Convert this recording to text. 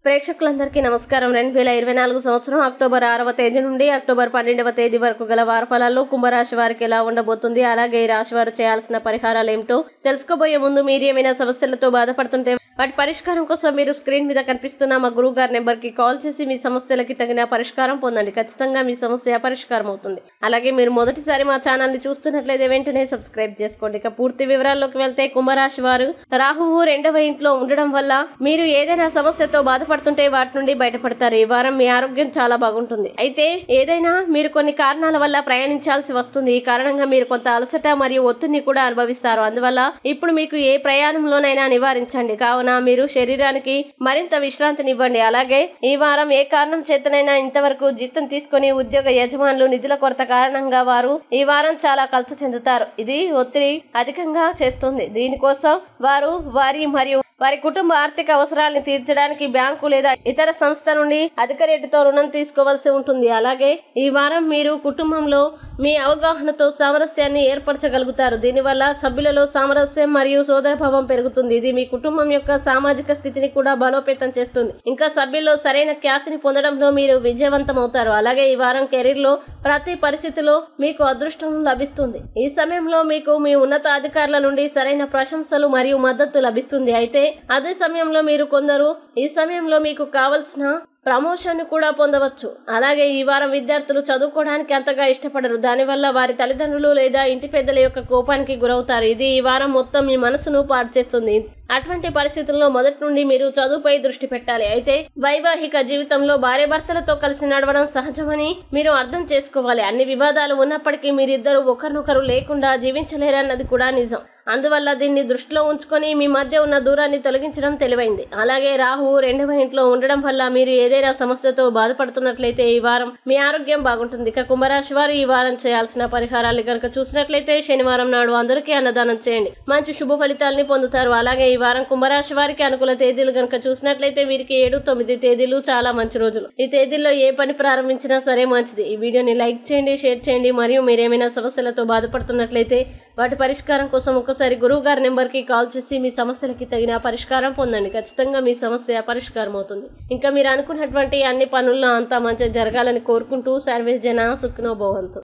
ప్రేక్షకులందరికీ నమస్కారం రెండు వేల ఇరవై నాలుగు సంవత్సరం అక్టోబర్ ఆరవ తేదీ నుండి అక్టోబర్ పన్నెండవ తేదీ వరకు గల వార ఫలాల్లో కుంభరాశి వారికి ఎలా ఉండబోతుంది అలాగే ఈ రాశి వారు చేయాల్సిన పరిహారాలు ఏమిటో తెలుసుకోబోయే ముందు మీరు ఏమైనా సమస్యలతో బాధపడుతుంటే వాటి పరిష్కారం కోసం మీరు స్క్రీన్ మీద కనిపిస్తున్న మా గురువు గారి నెంబర్ కి కాల్ చేసి మీ సమస్యలకి తగిన పరిష్కారం పొందండి ఖచ్చితంగా మీ సమస్య పరిష్కారం అవుతుంది అలాగే మీరు మొదటిసారి మా ఛానల్ ని చూస్తున్నట్లయితే వెంటనే సబ్స్క్రైబ్ చేసుకోండి ఇక పూర్తి వివరాల్లోకి వెళ్తే కుంభరాశి వారు రాహువు రెండవ ఇంట్లో ఉండడం వల్ల మీరు ఏదైనా సమస్యతో బాధపడుతుంటే వాటి నుండి బయటపడతారు ఈ వారం మీ ఆరోగ్యం చాలా బాగుంటుంది అయితే ఏదైనా మీరు కొన్ని కారణాల వల్ల ప్రయాణించాల్సి వస్తుంది ఈ కారణంగా మీరు కొంత అలసట మరియు ఒత్తిడిని కూడా అనుభవిస్తారు అందువల్ల ఇప్పుడు మీకు ఏ ప్రయాణంలోనైనా నివారించండి కావున మీరు శరీరానికి మరింత విశ్రాంతినివ్వండి అలాగే ఈ వారం ఏ కారణం చేతనైనా ఇంతవరకు జీతం తీసుకుని ఉద్యోగ యజమానులు నిధుల కొరత కారణంగా వారు ఈ వారం చాలా కలత చెందుతారు ఇది ఒత్తిడి అధికంగా చేస్తుంది దీనికోసం వారు వారి మరియు వారి కుటుంబ ఆర్థిక అవసరాలను తీర్చడానికి బ్యాంకు లేదా ఇతర సంస్థ నుండి అధిక రేటుతో రుణం తీసుకోవాల్సి ఉంటుంది అలాగే ఈ వారం మీరు కుటుంబంలో మీ అవగాహనతో సామరస్యాన్ని ఏర్పరచగలుగుతారు దీనివల్ల సభ్యులలో సామరస్యం మరియు సోదరభావం పెరుగుతుంది ఇది మీ కుటుంబం యొక్క సామాజిక స్థితిని కూడా బలోపేతం చేస్తుంది ఇంకా సభ్యుల్లో సరైన ఖ్యాతిని పొందడంలో మీరు విజయవంతం అవుతారు అలాగే ఈ వారం కెరీర్ లో ప్రతి పరిస్థితిలో మీకు అదృష్టం లభిస్తుంది ఈ సమయంలో మీకు మీ ఉన్నత అధికారుల నుండి సరైన ప్రశంసలు మరియు మద్దతు లభిస్తుంది అయితే అదే సమయంలో మీరు కొందరు ఈ సమయంలో మీకు కావలసిన ప్రమోషన్ కూడా పొందవచ్చు అలాగే ఈ వారం విద్యార్థులు చదువుకోవడానికి అంతగా ఇష్టపడరు దానివల్ల వారి తల్లిదండ్రులు లేదా ఇంటి పెద్దల యొక్క కోపానికి గురవుతారు ఇది ఈ వారం మొత్తం మీ మనసును పాడు చేస్తుంది అటువంటి పరిస్థితుల్లో మొదటి నుండి మీరు చదువుపై దృష్టి పెట్టాలి అయితే వైవాహిక జీవితంలో భార్యాభర్తలతో కలిసి నడవడం సహజమని మీరు అర్థం చేసుకోవాలి అన్ని వివాదాలు ఉన్నప్పటికీ మీరిద్దరూ ఒకరినొకరు లేకుండా జీవించలేరన్నది కూడా నిజం అందువల్ల దీన్ని దృష్టిలో ఉంచుకొని మీ మధ్య ఉన్న దూరాన్ని తొలగించడం తెలివైంది అలాగే రాహు రెండవ ఇంట్లో ఉండడం వల్ల మీరు ఏదైనా సమస్యతో బాధపడుతున్నట్లయితే ఈ వారం మీ ఆరోగ్యం బాగుంటుంది ఇక కుంభరాశి వారు ఈ వారం చేయాల్సిన పరిహారాలు కనుక చూసినట్లయితే శనివారం నాడు అందరికీ అన్నదానం చేయండి మంచి శుభ ఫలితాలని పొందుతారు అలాగే ఈ వారం కుంభరాశి వారికి అనుకూల తేదీలు కనుక చూసినట్లయితే వీరికి ఏడు తొమ్మిది తేదీలు చాలా మంచి రోజులు ఈ తేదీల్లో ఏ పని ప్రారంభించినా సరే మంచిది ఈ వీడియోని లైక్ చేయండి షేర్ చేయండి మరియు మీరేమైనా సమస్యలతో బాధపడుతున్నట్లయితే వాటి పరిష్కారం కోసం ఒకసారి గురువు గారి నెంబర్కి కాల్ చేసి మీ సమస్యలకి తగిన పరిష్కారం పొందండి ఖచ్చితంగా మీ సమస్య పరిష్కారం అవుతుంది ఇంకా మీరు అనుకున్నటువంటి అన్ని పనుల్లో అంతా మంచిగా జరగాలని కోరుకుంటూ సర్వీస్ జన సుఖినో భవంతు